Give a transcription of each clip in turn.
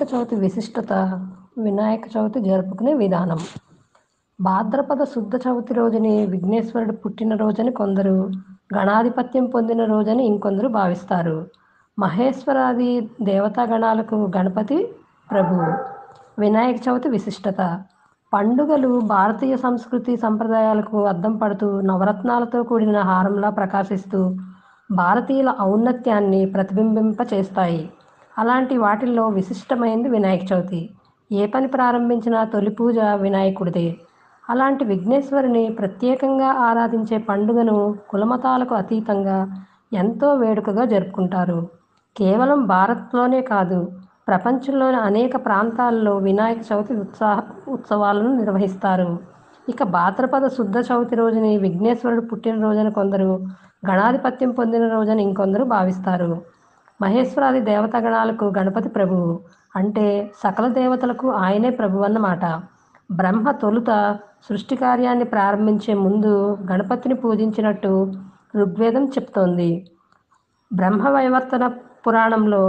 చవితి విశిష్టత వినాయక చవితి జరుపుకునే విధానం భాద్రపద శుద్ధ చవితి రోజుని విఘ్నేశ్వరుడు పుట్టినరోజని కొందరు గణాధిపత్యం పొందిన రోజని ఇంకొందరు భావిస్తారు మహేశ్వరాది దేవతా గణాలకు గణపతి ప్రభువు వినాయక చవితి విశిష్టత పండుగలు భారతీయ సంస్కృతి సంప్రదాయాలకు అద్దం పడుతూ నవరత్నాలతో కూడిన హారంలా ప్రకాశిస్తూ భారతీయుల ఔన్నత్యాన్ని ప్రతిబింబింప చేస్తాయి అలాంటి వాటిల్లో విశిష్టమైంది వినాయక చవితి ఏ పని ప్రారంభించినా తొలి పూజ వినాయకుడిదే అలాంటి విఘ్నేశ్వరుని ప్రత్యేకంగా ఆరాధించే పండుగను కులమతాలకు అతీతంగా ఎంతో వేడుకగా జరుపుకుంటారు కేవలం భారత్లోనే కాదు ప్రపంచంలోని అనేక ప్రాంతాల్లో వినాయక చవితి ఉత్సాహ ఉత్సవాలను నిర్వహిస్తారు ఇక భాద్రపద శుద్ధ చవితి రోజుని విఘ్నేశ్వరుడు పుట్టినరోజున కొందరు గణాధిపత్యం పొందిన రోజున ఇంకొందరు భావిస్తారు మహేశ్వరాది దేవతా గణాలకు గణపతి ప్రభువు అంటే సకల దేవతలకు ఆయనే ప్రభు అన్నమాట బ్రహ్మ తొలుత సృష్టి కార్యాన్ని ప్రారంభించే ముందు గణపతిని పూజించినట్టు ఋగ్వేదం చెప్తోంది బ్రహ్మ వైవర్తన పురాణంలో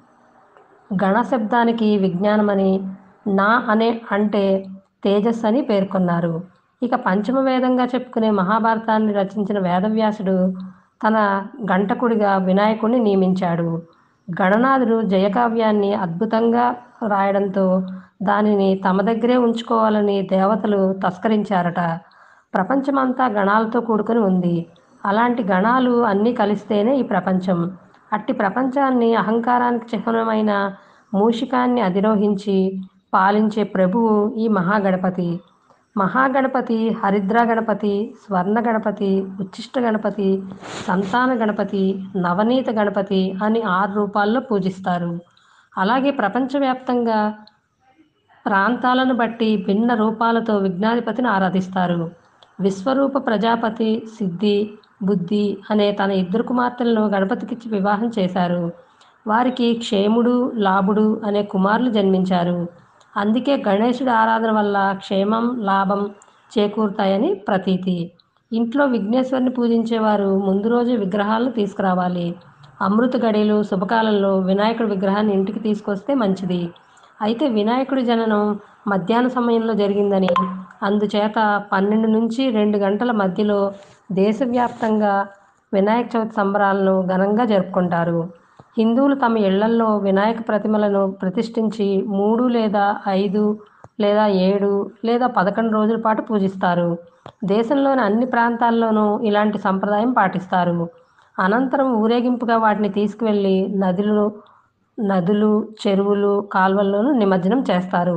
గణ శబ్దానికి విజ్ఞానమని నా అనే అంటే తేజస్ అని పేర్కొన్నారు ఇక పంచమ వేదంగా చెప్పుకునే మహాభారతాన్ని రచించిన వేదవ్యాసుడు తన గంటకుడిగా వినాయకుడిని నియమించాడు గణనాథుడు జయకావ్యాన్ని అద్భుతంగా రాయడంతో దానిని తమ దగ్గరే ఉంచుకోవాలని దేవతలు తస్కరించారట ప్రపంచమంతా గణాలతో కూడుకొని ఉంది అలాంటి గణాలు అన్నీ కలిస్తేనే ఈ ప్రపంచం అట్టి ప్రపంచాన్ని అహంకారానికి చిహ్నమైన మూషికాన్ని అధిరోహించి పాలించే ప్రభువు ఈ మహాగణపతి మహాగణపతి హరిద్ర గణపతి స్వర్ణ గణపతి ఉచ్చిష్ట గణపతి సంతాన గణపతి నవనీత గణపతి అని ఆరు రూపాల్లో పూజిస్తారు అలాగే ప్రపంచవ్యాప్తంగా ప్రాంతాలను బట్టి భిన్న రూపాలతో విఘ్నాధిపతిని ఆరాధిస్తారు విశ్వరూప ప్రజాపతి సిద్ధి బుద్ధి అనే తన ఇద్దరు కుమార్తెలను గణపతికిచ్చి వివాహం చేశారు వారికి క్షేముడు లాభుడు అనే కుమారులు జన్మించారు అందుకే గణేశుడి ఆరాధన వల్ల క్షేమం లాభం చేకూరుతాయని ప్రతీతి ఇంట్లో విఘ్నేశ్వరుని పూజించేవారు ముందు రోజు విగ్రహాలను తీసుకురావాలి అమృత గడియలు శుభకాలంలో వినాయకుడి విగ్రహాన్ని ఇంటికి తీసుకొస్తే మంచిది అయితే వినాయకుడి జననం మధ్యాహ్న సమయంలో జరిగిందని అందుచేత పన్నెండు నుంచి రెండు గంటల మధ్యలో దేశవ్యాప్తంగా వినాయక చవితి సంబరాలను ఘనంగా జరుపుకుంటారు హిందువులు తమ ఇళ్లల్లో వినాయక ప్రతిమలను ప్రతిష్ఠించి మూడు లేదా ఐదు లేదా ఏడు లేదా పదకొండు రోజుల పాటు పూజిస్తారు దేశంలోని అన్ని ప్రాంతాల్లోనూ ఇలాంటి సంప్రదాయం పాటిస్తారు అనంతరం ఊరేగింపుగా వాటిని తీసుకువెళ్ళి నదులు నదులు చెరువులు కాల్వల్లోనూ నిమజ్జనం చేస్తారు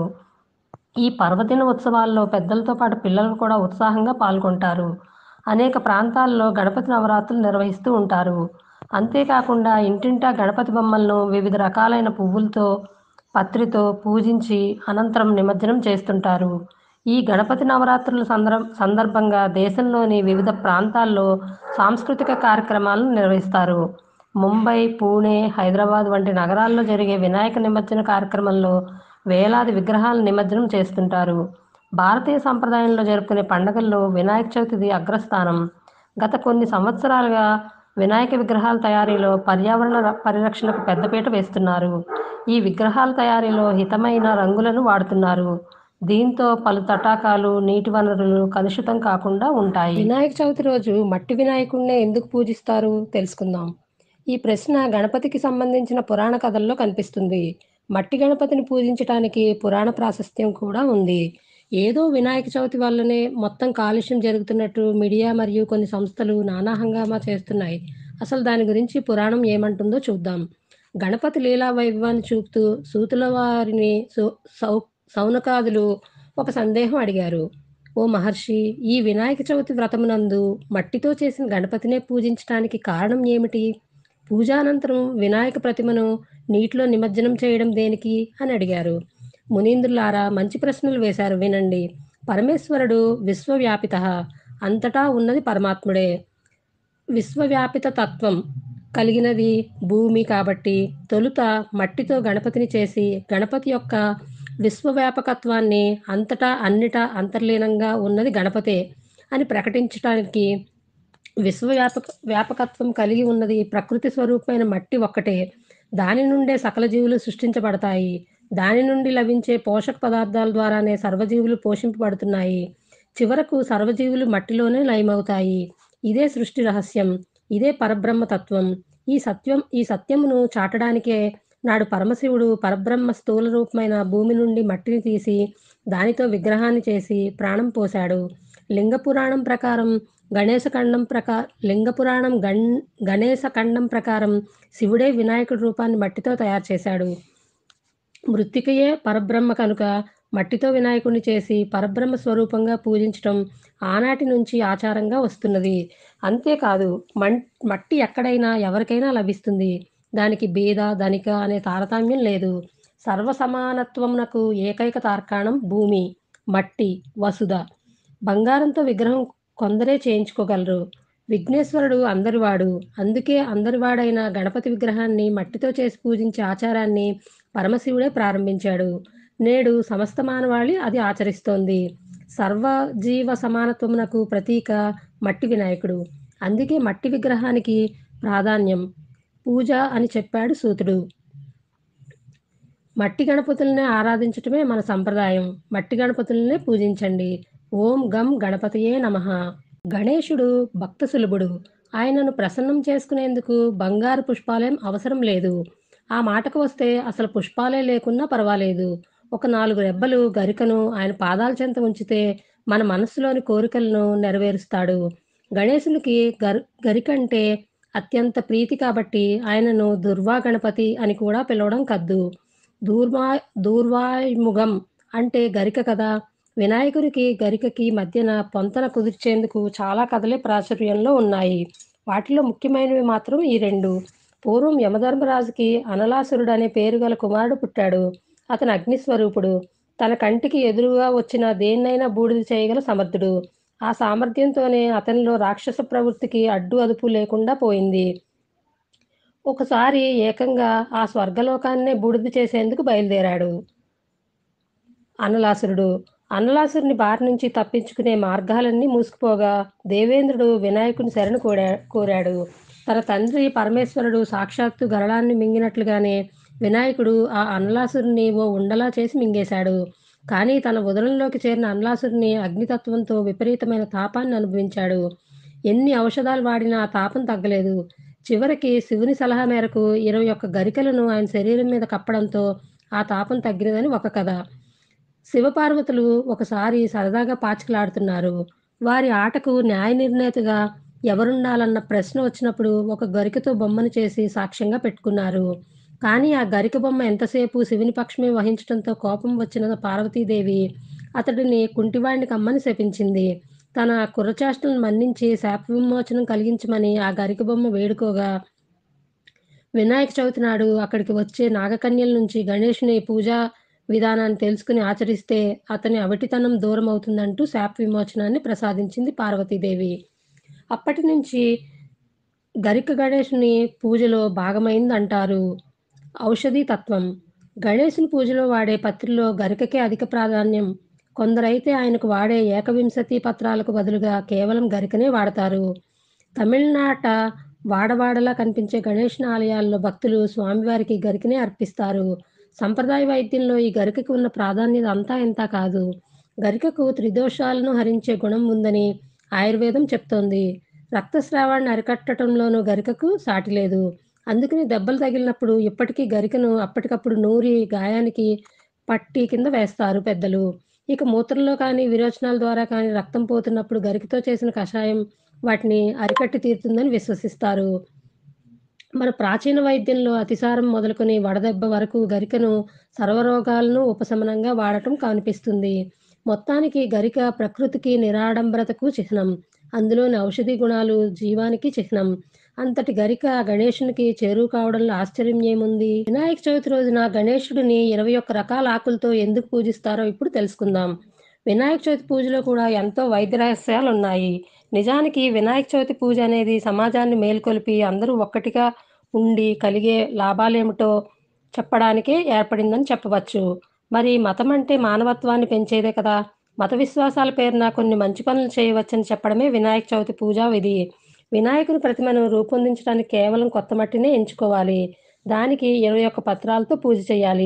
ఈ పర్వదిన ఉత్సవాల్లో పెద్దలతో పాటు పిల్లలు కూడా ఉత్సాహంగా పాల్గొంటారు అనేక ప్రాంతాల్లో గణపతి నవరాత్రులు నిర్వహిస్తూ ఉంటారు అంతేకాకుండా ఇంటింటా గణపతి బొమ్మలను వివిధ రకాలైన పువ్వులతో పత్రితో పూజించి అనంతరం నిమజ్జనం చేస్తుంటారు ఈ గణపతి నవరాత్రుల సందర్భ సందర్భంగా దేశంలోని వివిధ ప్రాంతాల్లో సాంస్కృతిక కార్యక్రమాలను నిర్వహిస్తారు ముంబై పూణే హైదరాబాద్ వంటి నగరాల్లో జరిగే వినాయక నిమజ్జన కార్యక్రమంలో వేలాది విగ్రహాల నిమజ్జనం చేస్తుంటారు భారతీయ సంప్రదాయంలో జరుపుకునే పండుగల్లో వినాయక చవితిది అగ్రస్థానం గత కొన్ని సంవత్సరాలుగా వినాయక విగ్రహాల తయారీలో పర్యావరణ ర- పరిరక్షణకు పెద్దపీట వేస్తున్నారు ఈ విగ్రహాల తయారీలో హితమైన రంగులను వాడుతున్నారు దీంతో పలు తటాకాలు నీటి వనరులు కలుషితం కాకుండా ఉంటాయి వినాయక చవితి రోజు మట్టి వినాయకుడినే ఎందుకు పూజిస్తారు తెలుసుకుందాం ఈ ప్రశ్న గణపతికి సంబంధించిన పురాణ కథల్లో కనిపిస్తుంది మట్టి గణపతిని పూజించటానికి పురాణ ప్రాశస్త్యం కూడా ఉంది ఏదో వినాయక చవితి వల్లనే మొత్తం కాలుష్యం జరుగుతున్నట్టు మీడియా మరియు కొన్ని సంస్థలు నానా హంగామా చేస్తున్నాయి అసలు దాని గురించి పురాణం ఏమంటుందో చూద్దాం గణపతి లీలా వైభవాన్ని చూపుతూ సూతుల వారిని సు- సౌ సౌనకాదులు ఒక సందేహం అడిగారు ఓ మహర్షి ఈ వినాయక చవితి వ్రతమునందు మట్టితో చేసిన గణపతినే పూజించటానికి కారణం ఏమిటి పూజానంతరం వినాయక ప్రతిమను నీటిలో నిమజ్జనం చేయడం దేనికి అని అడిగారు మునీంద్రులారా మంచి ప్రశ్నలు వేశారు వినండి పరమేశ్వరుడు విశ్వవ్యాపిత అంతటా ఉన్నది పరమాత్ముడే విశ్వవ్యాపిత తత్వం కలిగినది భూమి కాబట్టి తొలుత మట్టితో గణపతిని చేసి గణపతి యొక్క విశ్వవ్యాపకత్వాన్ని అంతటా అన్నిటా అంతర్లీనంగా ఉన్నది గణపతే అని ప్రకటించడానికి విశ్వవ్యాపక వ్యాపకత్వం కలిగి ఉన్నది ప్రకృతి స్వరూపమైన మట్టి ఒక్కటే దాని నుండే సకల జీవులు సృష్టించబడతాయి దాని నుండి లభించే పోషక పదార్థాల ద్వారానే సర్వజీవులు పోషింపబడుతున్నాయి చివరకు సర్వజీవులు మట్టిలోనే లయమవుతాయి ఇదే సృష్టి రహస్యం ఇదే పరబ్రహ్మ తత్వం ఈ సత్యం ఈ సత్యమును చాటడానికే నాడు పరమశివుడు పరబ్రహ్మ స్థూల రూపమైన భూమి నుండి మట్టిని తీసి దానితో విగ్రహాన్ని చేసి ప్రాణం పోశాడు లింగ పురాణం ప్రకారం గణేశ ఖండం ప్రకా లింగ పురాణం గణ్ గణేశ ఖండం ప్రకారం శివుడే వినాయకుడి రూపాన్ని మట్టితో తయారు చేశాడు మృత్తికయే పరబ్రహ్మ కనుక మట్టితో వినాయకుడిని చేసి పరబ్రహ్మ స్వరూపంగా పూజించటం ఆనాటి నుంచి ఆచారంగా వస్తున్నది అంతేకాదు మన్ మట్టి ఎక్కడైనా ఎవరికైనా లభిస్తుంది దానికి బీద ధనిక అనే తారతమ్యం లేదు సర్వ సమానత్వమునకు ఏకైక తార్కాణం భూమి మట్టి వసుధ బంగారంతో విగ్రహం కొందరే చేయించుకోగలరు విఘ్నేశ్వరుడు అందరివాడు అందుకే అందరివాడైన గణపతి విగ్రహాన్ని మట్టితో చేసి పూజించే ఆచారాన్ని పరమశివుడే ప్రారంభించాడు నేడు సమస్త మానవాళి అది ఆచరిస్తోంది సర్వజీవ సమానత్వమునకు ప్రతీక మట్టి వినాయకుడు అందుకే మట్టి విగ్రహానికి ప్రాధాన్యం పూజ అని చెప్పాడు సూతుడు మట్టి గణపతులనే ఆరాధించటమే మన సంప్రదాయం మట్టి గణపతులనే పూజించండి ఓం గం గణపతియే నమః గణేశుడు భక్త సులభుడు ఆయనను ప్రసన్నం చేసుకునేందుకు బంగారు పుష్పాలేం అవసరం లేదు ఆ మాటకు వస్తే అసలు పుష్పాలే లేకున్నా పర్వాలేదు ఒక నాలుగు రెబ్బలు గరికను ఆయన పాదాల చెంత ఉంచితే మన మనస్సులోని కోరికలను నెరవేరుస్తాడు గణేశునికి గర్ గరికంటే అత్యంత ప్రీతి కాబట్టి ఆయనను దుర్వా గణపతి అని కూడా పిలవడం కద్దు దూర్వా దూర్వాయుముఖం అంటే గరిక కదా వినాయకుడికి గరికకి మధ్యన పొంతన కుదిర్చేందుకు చాలా కథలే ప్రాచుర్యంలో ఉన్నాయి వాటిలో ముఖ్యమైనవి మాత్రం ఈ రెండు పూర్వం యమధర్మరాజుకి అనలాసురుడు అనే పేరు గల కుమారుడు పుట్టాడు అతను అగ్నిస్వరూపుడు తన కంటికి ఎదురుగా వచ్చిన దేన్నైనా బూడిద చేయగల సమర్థుడు ఆ సామర్థ్యంతోనే అతనిలో రాక్షస ప్రవృత్తికి అడ్డు అదుపు లేకుండా పోయింది ఒకసారి ఏకంగా ఆ స్వర్గలోకాన్నే బూడిద చేసేందుకు బయలుదేరాడు అనలాసురుడు అనలాసురుని బారి నుంచి తప్పించుకునే మార్గాలన్నీ మూసుకుపోగా దేవేంద్రుడు వినాయకుని శరణు కోడా కోరాడు తన తండ్రి పరమేశ్వరుడు సాక్షాత్తు గరళాన్ని మింగినట్లుగానే వినాయకుడు ఆ అనలాసురుని ఓ ఉండలా చేసి మింగేశాడు కానీ తన ఉదరంలోకి చేరిన అనలాసురుని అగ్నితత్వంతో విపరీతమైన తాపాన్ని అనుభవించాడు ఎన్ని ఔషధాలు వాడినా ఆ తాపం తగ్గలేదు చివరికి శివుని సలహా మేరకు ఇరవై ఒక్క గరికలను ఆయన శరీరం మీద కప్పడంతో ఆ తాపం తగ్గినదని ఒక కథ శివపార్వతులు ఒకసారి సరదాగా పాచికలాడుతున్నారు వారి ఆటకు న్యాయ నిర్ణేతగా ఎవరుండాలన్న ప్రశ్న వచ్చినప్పుడు ఒక గరికతో బొమ్మను చేసి సాక్ష్యంగా పెట్టుకున్నారు కానీ ఆ గరిక బొమ్మ ఎంతసేపు శివుని పక్షమే వహించడంతో కోపం వచ్చిన పార్వతీదేవి అతడిని కుంటివాడిని కమ్మని శపించింది తన కుర్రచేష్టలను మన్నించి శాప విమోచనం కలిగించమని ఆ గరిక బొమ్మ వేడుకోగా వినాయక చవితి నాడు అక్కడికి వచ్చే నాగకన్యల నుంచి గణేషుని పూజా విధానాన్ని తెలుసుకుని ఆచరిస్తే అతని అవిటితనం దూరం అవుతుందంటూ శాప విమోచనాన్ని ప్రసాదించింది పార్వతీదేవి అప్పటి నుంచి గరిక గణేషుని పూజలో భాగమైందంటారు ఔషధి తత్వం గణేశుని పూజలో వాడే పత్రిలో గరికకే అధిక ప్రాధాన్యం కొందరైతే ఆయనకు వాడే ఏకవింశతి పత్రాలకు బదులుగా కేవలం గరికనే వాడతారు తమిళనాట వాడవాడలా కనిపించే గణేషుని ఆలయాల్లో భక్తులు స్వామివారికి గరికనే అర్పిస్తారు సంప్రదాయ వైద్యంలో ఈ గరికకు ఉన్న ప్రాధాన్యత అంతా ఇంత కాదు గరికకు త్రిదోషాలను హరించే గుణం ఉందని ఆయుర్వేదం చెప్తోంది రక్తస్రావాన్ని అరికట్టడంలోనూ గరికకు సాటి లేదు అందుకని దెబ్బలు తగిలినప్పుడు ఇప్పటికీ గరికను అప్పటికప్పుడు నూరి గాయానికి పట్టి కింద వేస్తారు పెద్దలు ఇక మూత్రంలో కానీ విరోచనాల ద్వారా కానీ రక్తం పోతున్నప్పుడు గరికతో చేసిన కషాయం వాటిని అరికట్టి తీరుతుందని విశ్వసిస్తారు మన ప్రాచీన వైద్యంలో అతిసారం మొదలుకొని వడదెబ్బ వరకు గరికను సర్వరోగాలను ఉపశమనంగా వాడటం కనిపిస్తుంది మొత్తానికి గరిక ప్రకృతికి నిరాడంబరతకు చిహ్నం అందులోని ఔషధి గుణాలు జీవానికి చిహ్నం అంతటి గరిక గణేశునికి చేరువు కావడంలో ఆశ్చర్యం ఏముంది వినాయక చవితి రోజున గణేశుడిని ఇరవై ఒక్క రకాల ఆకులతో ఎందుకు పూజిస్తారో ఇప్పుడు తెలుసుకుందాం వినాయక చవితి పూజలో కూడా ఎంతో వైద్య రహస్యాలు ఉన్నాయి నిజానికి వినాయక చవితి పూజ అనేది సమాజాన్ని మేల్కొల్పి అందరూ ఒక్కటిగా ఉండి కలిగే లాభాలేమిటో చెప్పడానికే ఏర్పడిందని చెప్పవచ్చు మరి మతం అంటే మానవత్వాన్ని పెంచేదే కదా మత విశ్వాసాల పేరున కొన్ని మంచి పనులు చేయవచ్చని చెప్పడమే వినాయక చవితి పూజా విధి వినాయకుని ప్రతిమను రూపొందించడానికి కేవలం కొత్త మట్టినే ఎంచుకోవాలి దానికి ఇరవై ఒక్క పత్రాలతో పూజ చేయాలి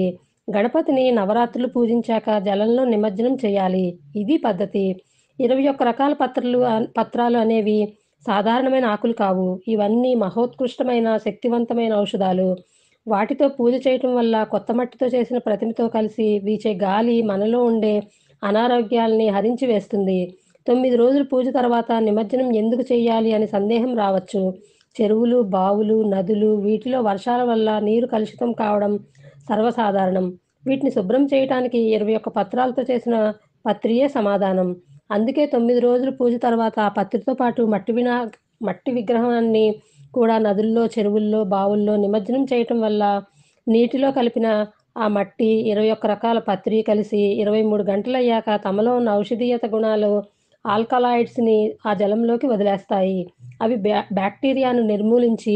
గణపతిని నవరాత్రులు పూజించాక జలంలో నిమజ్జనం చేయాలి ఇది పద్ధతి ఇరవై ఒక్క రకాల పత్రాలు పత్రాలు అనేవి సాధారణమైన ఆకులు కావు ఇవన్నీ మహోత్కృష్టమైన శక్తివంతమైన ఔషధాలు వాటితో పూజ చేయటం వల్ల కొత్త మట్టితో చేసిన ప్రతిమతో కలిసి వీచే గాలి మనలో ఉండే అనారోగ్యాల్ని హరించి వేస్తుంది తొమ్మిది రోజుల పూజ తర్వాత నిమజ్జనం ఎందుకు చేయాలి అని సందేహం రావచ్చు చెరువులు బావులు నదులు వీటిలో వర్షాల వల్ల నీరు కలుషితం కావడం సర్వసాధారణం వీటిని శుభ్రం చేయటానికి ఇరవై ఒక్క పత్రాలతో చేసిన పత్రియే సమాధానం అందుకే తొమ్మిది రోజుల పూజ తర్వాత ఆ పత్రితో పాటు మట్టి వినా మట్టి విగ్రహాన్ని కూడా నదుల్లో చెరువుల్లో బావుల్లో నిమజ్జనం చేయటం వల్ల నీటిలో కలిపిన ఆ మట్టి ఇరవై ఒక్క రకాల పత్రి కలిసి ఇరవై మూడు గంటలయ్యాక తమలో ఉన్న ఔషధీయత గుణాలు ఆల్కలాయిడ్స్ని ఆ జలంలోకి వదిలేస్తాయి అవి బ్యా బ్యాక్టీరియాను నిర్మూలించి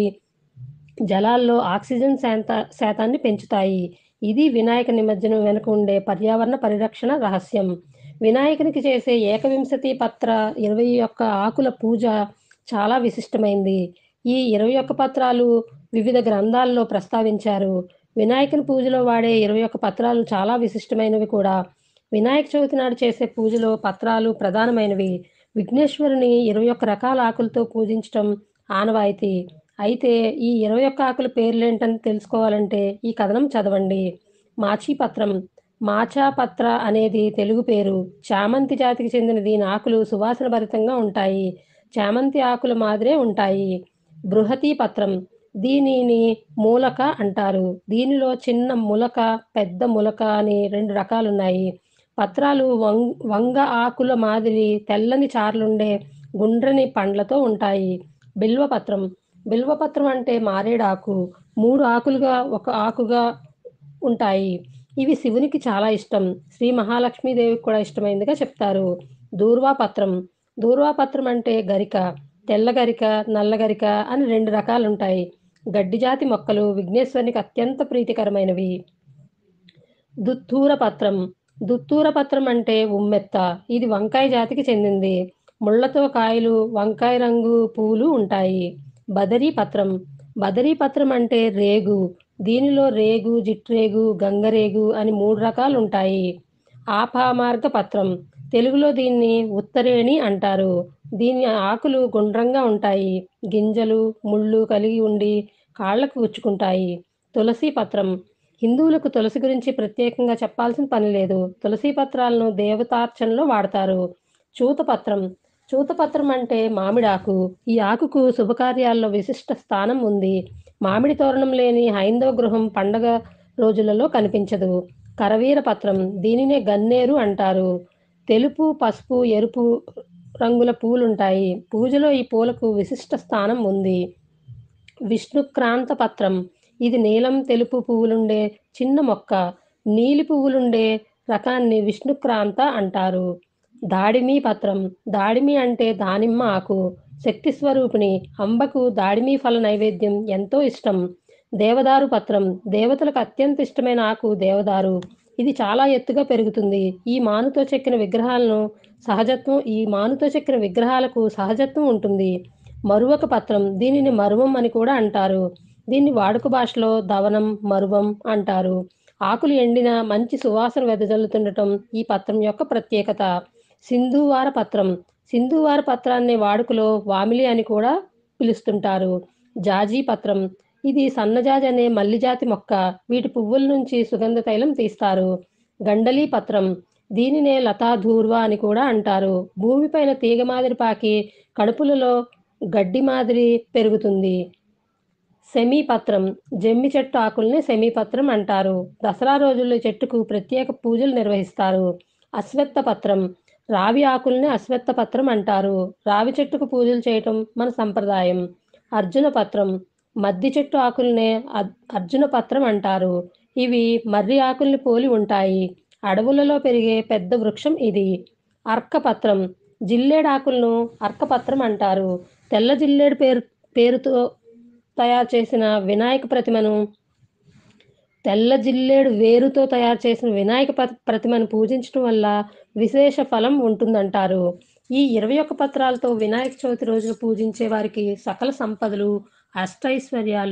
జలాల్లో ఆక్సిజన్ శాత శాతాన్ని పెంచుతాయి ఇది వినాయక నిమజ్జనం వెనుక ఉండే పర్యావరణ పరిరక్షణ రహస్యం వినాయకునికి చేసే ఏకవింశతి పత్ర ఇరవై ఒక్క ఆకుల పూజ చాలా విశిష్టమైంది ఈ ఇరవై ఒక్క పత్రాలు వివిధ గ్రంథాల్లో ప్రస్తావించారు వినాయకుని పూజలో వాడే ఇరవై ఒక్క పత్రాలు చాలా విశిష్టమైనవి కూడా వినాయక చవితి నాడు చేసే పూజలో పత్రాలు ప్రధానమైనవి విఘ్నేశ్వరుని ఇరవై ఒక్క రకాల ఆకులతో పూజించటం ఆనవాయితీ అయితే ఈ ఇరవై ఒక్క ఆకుల పేర్లేంటని తెలుసుకోవాలంటే ఈ కథనం చదవండి మాచీపత్రం మాచాపత్ర అనేది తెలుగు పేరు చామంతి జాతికి చెందిన దీని ఆకులు సువాసన భరితంగా ఉంటాయి చామంతి ఆకుల మాదిరే ఉంటాయి బృహతి పత్రం దీనిని మూలక అంటారు దీనిలో చిన్న ములక పెద్ద ములక అని రెండు రకాలున్నాయి పత్రాలు వం వంగ ఆకుల మాదిరి తెల్లని చార్లుండే గుండ్రని పండ్లతో ఉంటాయి బిల్వపత్రం బిల్వపత్రం అంటే మారేడాకు మూడు ఆకులుగా ఒక ఆకుగా ఉంటాయి ఇవి శివునికి చాలా ఇష్టం శ్రీ మహాలక్ష్మీదేవికి కూడా ఇష్టమైందిగా చెప్తారు దూర్వాపత్రం దూర్వాపత్రం అంటే గరిక తెల్ల గరిక నల్ల గరిక అని రెండు రకాలు ఉంటాయి గడ్డి జాతి మొక్కలు విఘ్నేశ్వరునికి అత్యంత ప్రీతికరమైనవి దుత్తూర పత్రం దుత్తూర పత్రం అంటే ఉమ్మెత్త ఇది వంకాయ జాతికి చెందింది ముళ్లతో కాయలు వంకాయ రంగు పూలు ఉంటాయి బదరీ పత్రం బదరీ పత్రం అంటే రేగు దీనిలో రేగు జిట్రేగు గంగరేగు అని మూడు రకాలు ఉంటాయి ఆపామార్గ పత్రం తెలుగులో దీన్ని ఉత్తరేణి అంటారు దీని ఆకులు గుండ్రంగా ఉంటాయి గింజలు ముళ్ళు కలిగి ఉండి కాళ్లకు గుచ్చుకుంటాయి తులసి పత్రం హిందువులకు తులసి గురించి ప్రత్యేకంగా చెప్పాల్సిన పని లేదు తులసి పత్రాలను దేవతార్చనలో వాడతారు చూతపత్రం చూతపత్రం అంటే మామిడాకు ఈ ఆకుకు శుభకార్యాల్లో విశిష్ట స్థానం ఉంది మామిడి తోరణం లేని హైందవ గృహం పండగ రోజులలో కనిపించదు కరవీర పత్రం దీనినే గన్నేరు అంటారు తెలుపు పసుపు ఎరుపు రంగుల పూలుంటాయి పూజలో ఈ పూలకు విశిష్ట స్థానం ఉంది విష్ణుక్రాంత పత్రం ఇది నీలం తెలుపు పువ్వులుండే చిన్న మొక్క నీలి పువ్వులుండే రకాన్ని విష్ణుక్రాంత అంటారు దాడిమి పత్రం దాడిమి అంటే దానిమ్మ ఆకు శక్తి స్వరూపిణి అంబకు దాడిమి ఫల నైవేద్యం ఎంతో ఇష్టం దేవదారు పత్రం దేవతలకు అత్యంత ఇష్టమైన ఆకు దేవదారు ఇది చాలా ఎత్తుగా పెరుగుతుంది ఈ మానుతో చెక్కిన విగ్రహాలను సహజత్వం ఈ మానుతో చెక్కిన విగ్రహాలకు సహజత్వం ఉంటుంది మరువక పత్రం దీనిని మరువం అని కూడా అంటారు దీన్ని వాడుక భాషలో దవనం మరువం అంటారు ఆకులు ఎండిన మంచి సువాసన వెదజల్లుతుండటం ఈ పత్రం యొక్క ప్రత్యేకత సింధువార పత్రం సింధువార పత్రాన్ని వాడుకలో వామిలి అని కూడా పిలుస్తుంటారు జాజీ పత్రం ఇది సన్నజాజి అనే మల్లిజాతి మొక్క వీటి పువ్వుల నుంచి సుగంధ తైలం తీస్తారు గండలీ పత్రం దీనినే లతా ధూర్వ అని కూడా అంటారు భూమిపైన తీగ మాదిరి పాకి కడుపులలో గడ్డి మాదిరి పెరుగుతుంది సెమీపత్రం జమ్మి చెట్టు ఆకుల్ని సెమీపత్రం అంటారు దసరా రోజుల్లో ఈ చెట్టుకు ప్రత్యేక పూజలు నిర్వహిస్తారు అశ్వత్థ పత్రం రావి ఆకుల్ని అశ్వత్థ పత్రం అంటారు రావి చెట్టుకు పూజలు చేయటం మన సంప్రదాయం అర్జున పత్రం మద్ది చెట్టు ఆకుల్నే అర్- అర్జున పత్రం అంటారు ఇవి మర్రి ఆకుల్ని పోలి ఉంటాయి అడవులలో పెరిగే పెద్ద వృక్షం ఇది అర్కపత్రం జిల్లేడు ఆకులను అర్కపత్రం అంటారు తెల్ల జిల్లేడు పేరు పేరుతో తయారు చేసిన వినాయక ప్రతిమను తెల్ల జిల్లేడు వేరుతో తయారు చేసిన వినాయక ప్ర- ప్రతిమను పూజించడం వల్ల విశేష ఫలం ఉంటుందంటారు ఈ ఇరవై ఒక్క పత్రాలతో వినాయక చవితి రోజున పూజించే వారికి సకల సంపదలు అష్టైశ్వర్యాలు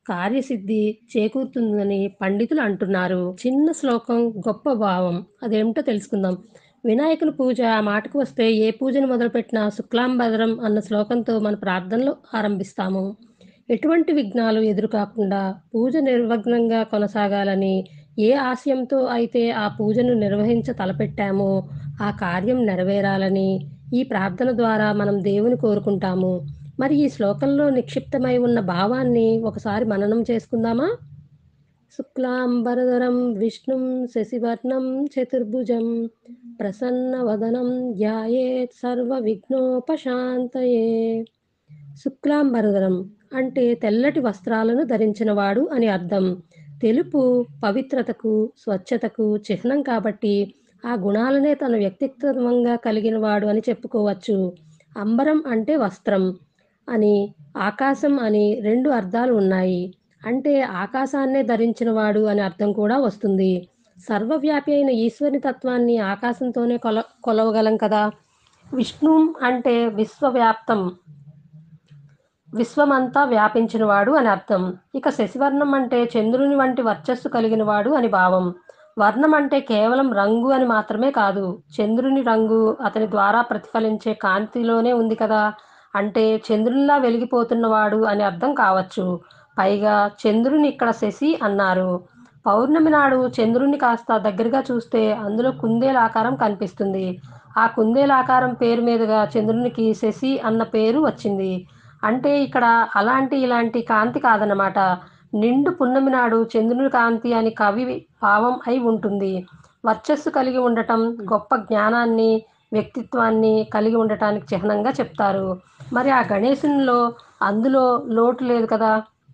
కార్యసిద్ధి చేకూరుతుందని పండితులు అంటున్నారు చిన్న శ్లోకం గొప్ప భావం అదేమిటో తెలుసుకుందాం వినాయకుని పూజ ఆ మాటకు వస్తే ఏ పూజను మొదలుపెట్టినా శుక్లాంబరం అన్న శ్లోకంతో మన ప్రార్థనలు ఆరంభిస్తాము ఎటువంటి విఘ్నాలు ఎదురు కాకుండా పూజ నిర్విఘ్నంగా కొనసాగాలని ఏ ఆశయంతో అయితే ఆ పూజను నిర్వహించ తలపెట్టామో ఆ కార్యం నెరవేరాలని ఈ ప్రార్థన ద్వారా మనం దేవుని కోరుకుంటాము మరి ఈ శ్లోకంలో నిక్షిప్తమై ఉన్న భావాన్ని ఒకసారి మననం చేసుకుందామా శుక్లాంబరధరం విష్ణుం శశివర్ణం చతుర్భుజం ప్రసన్నవదనం ధ్యాయేత్ సర్వ విఘ్నోపశాంతయే శుక్లాంబరధరం అంటే తెల్లటి వస్త్రాలను ధరించినవాడు అని అర్థం తెలుపు పవిత్రతకు స్వచ్ఛతకు చిహ్నం కాబట్టి ఆ గుణాలనే తన వ్యక్తిత్వంగా కలిగినవాడు అని చెప్పుకోవచ్చు అంబరం అంటే వస్త్రం అని ఆకాశం అని రెండు అర్థాలు ఉన్నాయి అంటే ఆకాశాన్నే ధరించినవాడు అని అర్థం కూడా వస్తుంది సర్వవ్యాపి అయిన ఈశ్వరి తత్వాన్ని ఆకాశంతోనే కొల కొలవగలం కదా విష్ణు అంటే విశ్వవ్యాప్తం విశ్వమంతా వ్యాపించినవాడు అని అర్థం ఇక శశివర్ణం అంటే చంద్రుని వంటి వర్చస్సు కలిగినవాడు అని భావం వర్ణం అంటే కేవలం రంగు అని మాత్రమే కాదు చంద్రుని రంగు అతని ద్వారా ప్రతిఫలించే కాంతిలోనే ఉంది కదా అంటే చంద్రునిలా వెలిగిపోతున్నవాడు అని అర్థం కావచ్చు పైగా చంద్రుని ఇక్కడ శశి అన్నారు పౌర్ణమి నాడు చంద్రుని కాస్త దగ్గరగా చూస్తే అందులో కుందేల ఆకారం కనిపిస్తుంది ఆ కుందేల ఆకారం పేరు మీదుగా చంద్రునికి శశి అన్న పేరు వచ్చింది అంటే ఇక్కడ అలాంటి ఇలాంటి కాంతి కాదన్నమాట నిండు పున్నమి నాడు చంద్రుని కాంతి అని కవి భావం అయి ఉంటుంది వర్చస్సు కలిగి ఉండటం గొప్ప జ్ఞానాన్ని వ్యక్తిత్వాన్ని కలిగి ఉండటానికి చిహ్నంగా చెప్తారు మరి ఆ గణేశునిలో అందులో లోటు లేదు కదా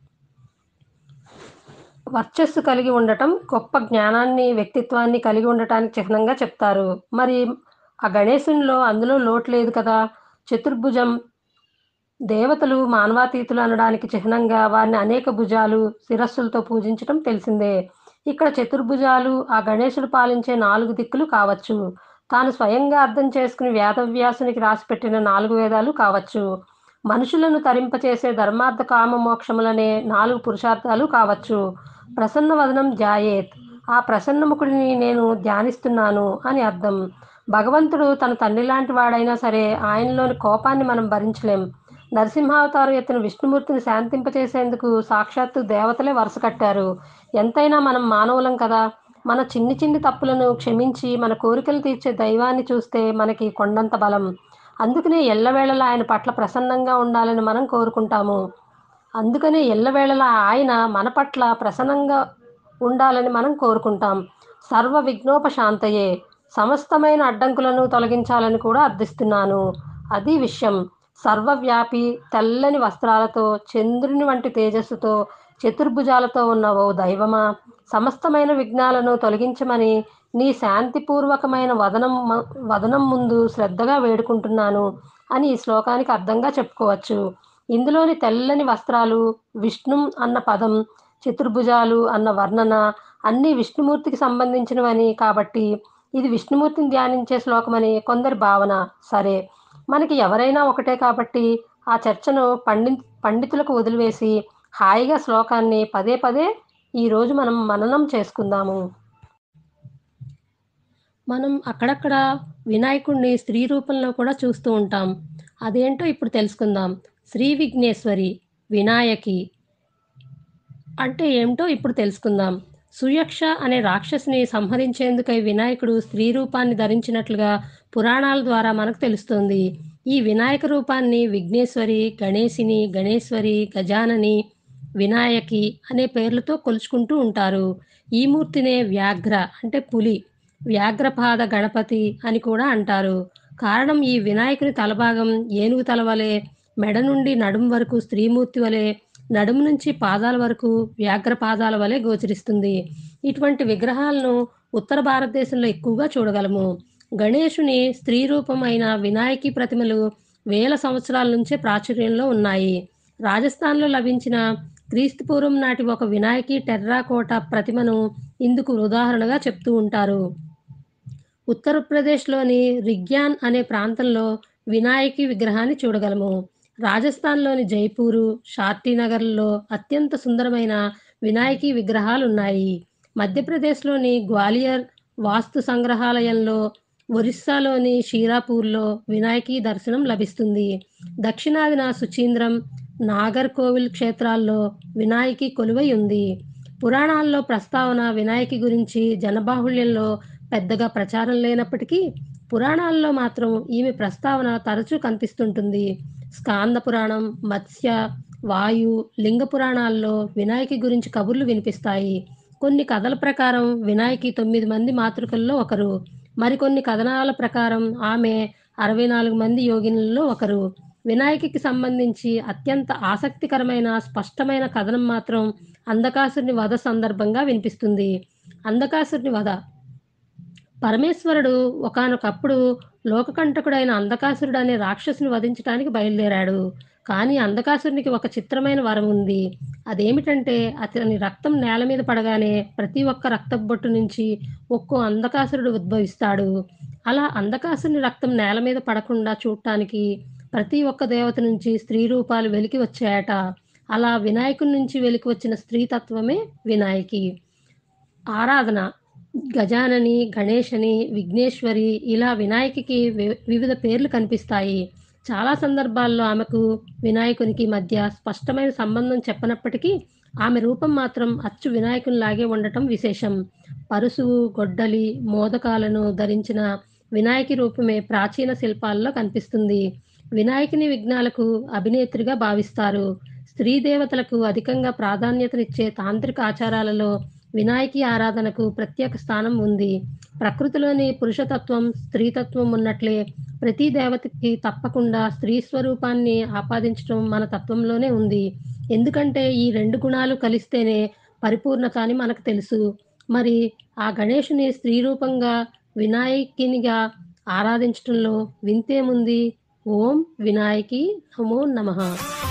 వర్చస్సు కలిగి ఉండటం గొప్ప జ్ఞానాన్ని వ్యక్తిత్వాన్ని కలిగి ఉండటానికి చిహ్నంగా చెప్తారు మరి ఆ గణేశునిలో అందులో లోటు లేదు కదా చతుర్భుజం దేవతలు మానవాతీతులు అనడానికి చిహ్నంగా వారిని అనేక భుజాలు శిరస్సులతో పూజించటం తెలిసిందే ఇక్కడ చతుర్భుజాలు ఆ గణేశుడు పాలించే నాలుగు దిక్కులు కావచ్చు తాను స్వయంగా అర్థం చేసుకుని వేదవ్యాసునికి రాసిపెట్టిన నాలుగు వేదాలు కావచ్చు మనుషులను తరింపచేసే ధర్మార్థ కామ మోక్షములనే నాలుగు పురుషార్థాలు కావచ్చు ప్రసన్న వదనం జాయేత్ ఆ ప్రసన్నముఖుడిని నేను ధ్యానిస్తున్నాను అని అర్థం భగవంతుడు తన తండ్రి లాంటి వాడైనా సరే ఆయనలోని కోపాన్ని మనం భరించలేం నరసింహావతారం ఎత్తిన విష్ణుమూర్తిని శాంతింపచేసేందుకు సాక్షాత్తు దేవతలే వరుస కట్టారు ఎంతైనా మనం మానవులం కదా మన చిన్ని చిన్ని తప్పులను క్షమించి మన కోరికలు తీర్చే దైవాన్ని చూస్తే మనకి కొండంత బలం అందుకనే ఎల్లవేళలా ఆయన పట్ల ప్రసన్నంగా ఉండాలని మనం కోరుకుంటాము అందుకనే ఎల్లవేళలా ఆయన మన పట్ల ప్రసన్నంగా ఉండాలని మనం కోరుకుంటాం సర్వ విఘ్నోపశాంతయే సమస్తమైన అడ్డంకులను తొలగించాలని కూడా అర్థిస్తున్నాను అది విషయం సర్వవ్యాపి తెల్లని వస్త్రాలతో చంద్రుని వంటి తేజస్సుతో చతుర్భుజాలతో ఉన్న ఓ దైవమా సమస్తమైన విఘ్నాలను తొలగించమని నీ శాంతిపూర్వకమైన వదనం మ- వదనం ముందు శ్రద్ధగా వేడుకుంటున్నాను అని ఈ శ్లోకానికి అర్థంగా చెప్పుకోవచ్చు ఇందులోని తెల్లని వస్త్రాలు విష్ణు అన్న పదం చతుర్భుజాలు అన్న వర్ణన అన్నీ విష్ణుమూర్తికి సంబంధించినవని కాబట్టి ఇది విష్ణుమూర్తిని ధ్యానించే శ్లోకమని కొందరి భావన సరే మనకి ఎవరైనా ఒకటే కాబట్టి ఆ చర్చను పండి పండితులకు వదిలివేసి హాయిగా శ్లోకాన్ని పదే పదే ఈరోజు మనం మననం చేసుకుందాము మనం అక్కడక్కడ వినాయకుడిని స్త్రీ రూపంలో కూడా చూస్తూ ఉంటాం అదేంటో ఇప్పుడు తెలుసుకుందాం శ్రీ విఘ్నేశ్వరి వినాయకి అంటే ఏమిటో ఇప్పుడు తెలుసుకుందాం సుయక్ష అనే రాక్షసిని సంహరించేందుకై వినాయకుడు స్త్రీ రూపాన్ని ధరించినట్లుగా పురాణాల ద్వారా మనకు తెలుస్తుంది ఈ వినాయక రూపాన్ని విఘ్నేశ్వరి గణేశిని గణేశ్వరి గజానని వినాయకి అనే పేర్లతో కొలుచుకుంటూ ఉంటారు ఈ మూర్తినే వ్యాఘ్ర అంటే పులి వ్యాఘ్రపాద గణపతి అని కూడా అంటారు కారణం ఈ వినాయకుని తలభాగం ఏనుగు తల వలె మెడ నుండి నడుము వరకు స్త్రీమూర్తి వలె నడుము నుంచి పాదాల వరకు వ్యాఘ్ర పాదాల వలె గోచరిస్తుంది ఇటువంటి విగ్రహాలను ఉత్తర భారతదేశంలో ఎక్కువగా చూడగలము గణేశుని స్త్రీ రూపమైన వినాయకి ప్రతిమలు వేల సంవత్సరాల నుంచే ప్రాచుర్యంలో ఉన్నాయి రాజస్థాన్లో లభించిన క్రీస్తుపూర్వం నాటి ఒక వినాయకి టెర్రాకోట ప్రతిమను ఇందుకు ఉదాహరణగా చెప్తూ ఉంటారు ఉత్తరప్రదేశ్లోని రిగ్యాన్ అనే ప్రాంతంలో వినాయకి విగ్రహాన్ని చూడగలము రాజస్థాన్లోని జైపూరు షార్టీనగర్లో అత్యంత సుందరమైన వినాయకి విగ్రహాలున్నాయి మధ్యప్రదేశ్లోని గ్వాలియర్ వాస్తు సంగ్రహాలయంలో ఒరిస్సాలోని షీరాపూర్లో వినాయకి దర్శనం లభిస్తుంది దక్షిణాదిన సుచీంద్రం నాగర్ కోవిల్ క్షేత్రాల్లో వినాయకి కొలువై ఉంది పురాణాల్లో ప్రస్తావన వినాయకి గురించి జనబాహుళ్యంలో పెద్దగా ప్రచారం లేనప్పటికీ పురాణాల్లో మాత్రం ఈమె ప్రస్తావన తరచూ కనిపిస్తుంటుంది స్కాంద పురాణం మత్స్య వాయు లింగ పురాణాల్లో వినాయకి గురించి కబుర్లు వినిపిస్తాయి కొన్ని కథల ప్రకారం వినాయకి తొమ్మిది మంది మాతృకల్లో ఒకరు మరికొన్ని కథనాల ప్రకారం ఆమె అరవై నాలుగు మంది యోగినుల్లో ఒకరు వినాయకికి సంబంధించి అత్యంత ఆసక్తికరమైన స్పష్టమైన కథనం మాత్రం అంధకాసురుని వధ సందర్భంగా వినిపిస్తుంది అంధకాసురుని వధ పరమేశ్వరుడు ఒకానొకప్పుడు లోకకంటకుడైన అంధకాసురుడు అనే రాక్షసుని వధించడానికి బయలుదేరాడు కానీ అంధకాసురునికి ఒక చిత్రమైన వరం ఉంది అదేమిటంటే అతని రక్తం నేల మీద పడగానే ప్రతి ఒక్క రక్తబొట్టు నుంచి ఒక్కో అంధకాసురుడు ఉద్భవిస్తాడు అలా అంధకాసురుని రక్తం నేల మీద పడకుండా చూడటానికి ప్రతి ఒక్క దేవత నుంచి స్త్రీ రూపాలు వెలికి వచ్చాయట అలా వినాయకుడి నుంచి వెలికి వచ్చిన స్త్రీ తత్వమే వినాయకి ఆరాధన గజానని గణేశని విఘ్నేశ్వరి ఇలా వినాయకికి వి- వివిధ పేర్లు కనిపిస్తాయి చాలా సందర్భాల్లో ఆమెకు వినాయకునికి మధ్య స్పష్టమైన సంబంధం చెప్పనప్పటికీ ఆమె రూపం మాత్రం అచ్చు వినాయకునిలాగే ఉండటం విశేషం పరుసువు గొడ్డలి మోదకాలను ధరించిన వినాయకి రూపమే ప్రాచీన శిల్పాల్లో కనిపిస్తుంది వినాయకుని విఘ్నాలకు అభినేత్రిగా భావిస్తారు స్త్రీ దేవతలకు అధికంగా ప్రాధాన్యతనిచ్చే తాంత్రిక ఆచారాలలో వినాయకి ఆరాధనకు ప్రత్యేక స్థానం ఉంది ప్రకృతిలోని పురుషతత్వం స్త్రీతత్వం ఉన్నట్లే ప్రతి దేవతకి తప్పకుండా స్త్రీ స్వరూపాన్ని ఆపాదించడం మన తత్వంలోనే ఉంది ఎందుకంటే ఈ రెండు గుణాలు కలిస్తేనే పరిపూర్ణత అని మనకు తెలుసు మరి ఆ గణేషుని స్త్రీ రూపంగా వినాయకినిగా ఆరాధించడంలో వింతేముంది ఓం వినాయకి నమో నమః